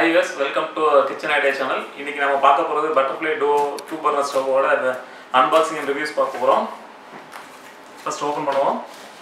hi யூஸ் welcome to kitchen idea channel இன்னைக்கு நம்ம பார்க்க போகிறது பட்டர்ஃப்ளை டோ டூ பர்னர் ஸ்டவோட அந்த அன்பாக்சிங் அண்ட் ரிவ்யூஸ் பார்க்க போகிறோம் ஃபர்ஸ்ட் ஓப்பன் பண்ணுவோம்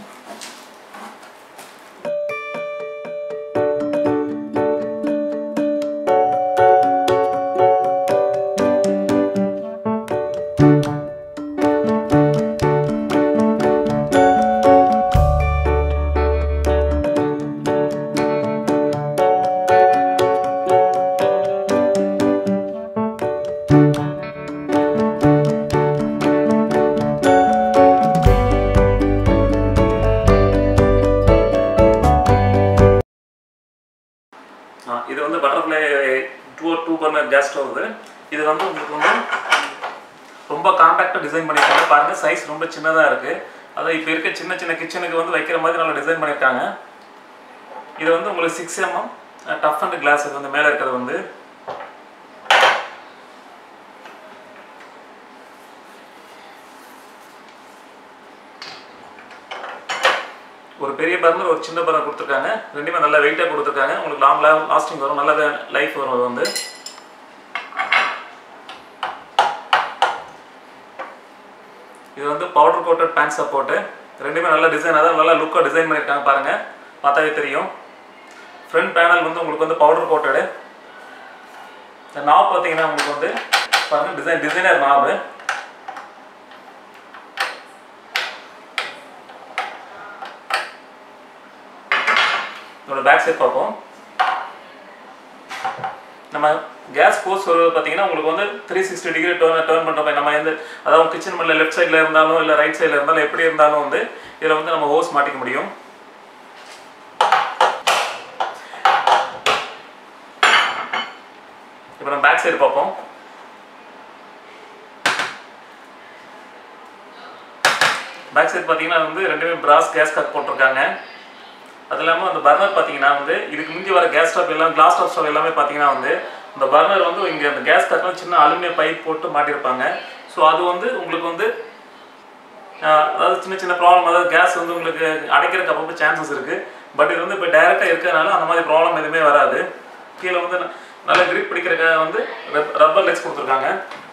ஆ, இது வந்து butterfly two two burner gas stove இது இது வந்து உங்களுக்கு வந்து ரொம்ப காம்பேக்டாக டிசைன் பண்ணியிருக்காங்க பாருங்கள் சைஸ் ரொம்ப சின்னதாக இருக்குது அதான் இப்போ இருக்க சின்ன சின்ன கிச்சனுக்கு வந்து வைக்கிற மாதிரி நல்லா டிசைன் பண்ணியிருக்காங்க இது வந்து உங்களுக்கு six M M tough and glass இது வந்து மேலே இருக்கிறது வந்து ஒரு பெரிய பர்னர் ஒரு சின்ன பர்னர் கொடுத்துருக்காங்க ரெண்டுமே நல்லா வெயிட்டாக கொடுத்துருக்காங்க உங்களுக்கு லாங் லாஸ்டிங் வரும் நல்ல லைஃப் வரும் அது வந்து இது வந்து பவுடர் கோட்டட் பேண்ட் சப்போர்ட்டு ரெண்டுமே நல்ல டிசைன் அதான் நல்லா லுக்காக டிசைன் பண்ணியிருக்காங்க பாருங்கள் பார்த்தாவே தெரியும் ஃப்ரண்ட் பேனல் வந்து உங்களுக்கு வந்து பவுடர் கோட்டடு இந்த நாப் பார்த்தீங்கன்னா உங்களுக்கு வந்து பாருங்கள் டிசைன் டிசைனர் நாபு இதோட பேக் சைட் பார்ப்போம் நம்ம கேஸ் போஸ் பார்த்தீங்கன்னா உங்களுக்கு வந்து three sixty degree turn turn பண்ணுறப்ப நம்ம எந்த அதாவது கிச்சன் மேலே லெஃப்ட் சைடில் இருந்தாலும் இல்லை ரைட் சைடில் இருந்தாலும் எப்படி இருந்தாலும் வந்து இதில் வந்து நம்ம ஹோஸ் மாட்டிக்க முடியும் இப்போ நம்ம பேக் சைடு பார்ப்போம் பேக் சைடு பார்த்தீங்கன்னா வந்து ரெண்டுமே பிராஸ் கேஸ் கட் போட்டிருக்காங்க அது இல்லாமல் அந்த பர்னர் பார்த்தீங்கன்னா வந்து இதுக்கு முந்தி வர கேஸ் ஸ்டவ் எல்லாம் கிளாஸ் டாப் ஸ்டவ் எல்லாமே பார்த்தீங்கன்னா வந்து இந்த பர்னர் வந்து இங்கே அந்த கேஸ் கட்டில் சின்ன அலுமினியம் பைப் போட்டு மாட்டியிருப்பாங்க ஸோ அது வந்து உங்களுக்கு வந்து ஆஹ், அதாவது சின்ன சின்ன ப்ராப்ளம் அதாவது கேஸ் வந்து உங்களுக்கு அடைக்கிறதுக்கு அப்பப்போ சான்சஸ் இருக்குது பட் இது வந்து இப்போ டைரெக்டாக இருக்கிறதுனால அந்த மாதிரி ப்ராப்ளம் எதுவுமே வராது கீழே வந்து ந- நல்ல கிரிப் பிடிக்கிறதுக்காக வந்து ரப்பர் லெக்ஸ் கொடுத்துருக்காங்க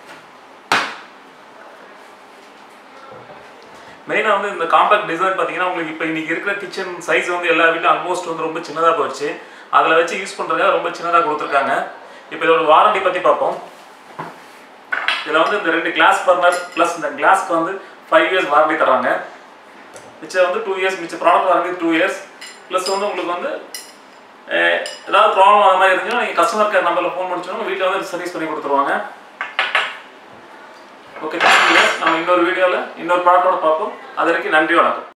மெயினாக வந்து இந்த காம்பேக்ட் டிசைன் பார்த்தீங்கன்னா உங்களுக்கு இப்போ இன்னைக்கு இருக்கிற கிச்சன் சைஸ் வந்து எல்லா வீட்லையும் ஆல்மோஸ்ட் வந்து ரொம்ப சின்னதாக போயிடுச்சு அதில் வச்சு யூஸ் பண்ணுறதுக்காக ரொம்ப சின்னதாக கொடுத்துருக்காங்க இப்போ இதோட வாரண்டி பற்றி பார்ப்போம் இதில் வந்து இந்த ரெண்டு கிளாஸ் பர்னர் ப்ளஸ் இந்த கிளாஸ்க்கு வந்து ஃபைவ் இயர்ஸ் வாரண்டி தராங்க மிச்சம் வந்து டூ இயர்ஸ் மிச்சம் product warranty two years plus வந்து உங்களுக்கு வந்து அஹ், ஏதாவது ப்ராப்ளம் அந்த மாதிரி இருந்துச்சுன்னா நீங்கள் கஸ்டமர் கேர் நம்பரில் ஃபோன் முடிச்சோன்னா வீட்டில் வந்து சர்வீஸ் பண்ணி கொடுத்துருவாங்க ஓகே தேங்க்யூ நம்ம இன்னொரு வீடியோவில் இன்னொரு ப்ராடக்டோட பார்ப்போம் அது வரைக்கும் நன்றி வணக்கம்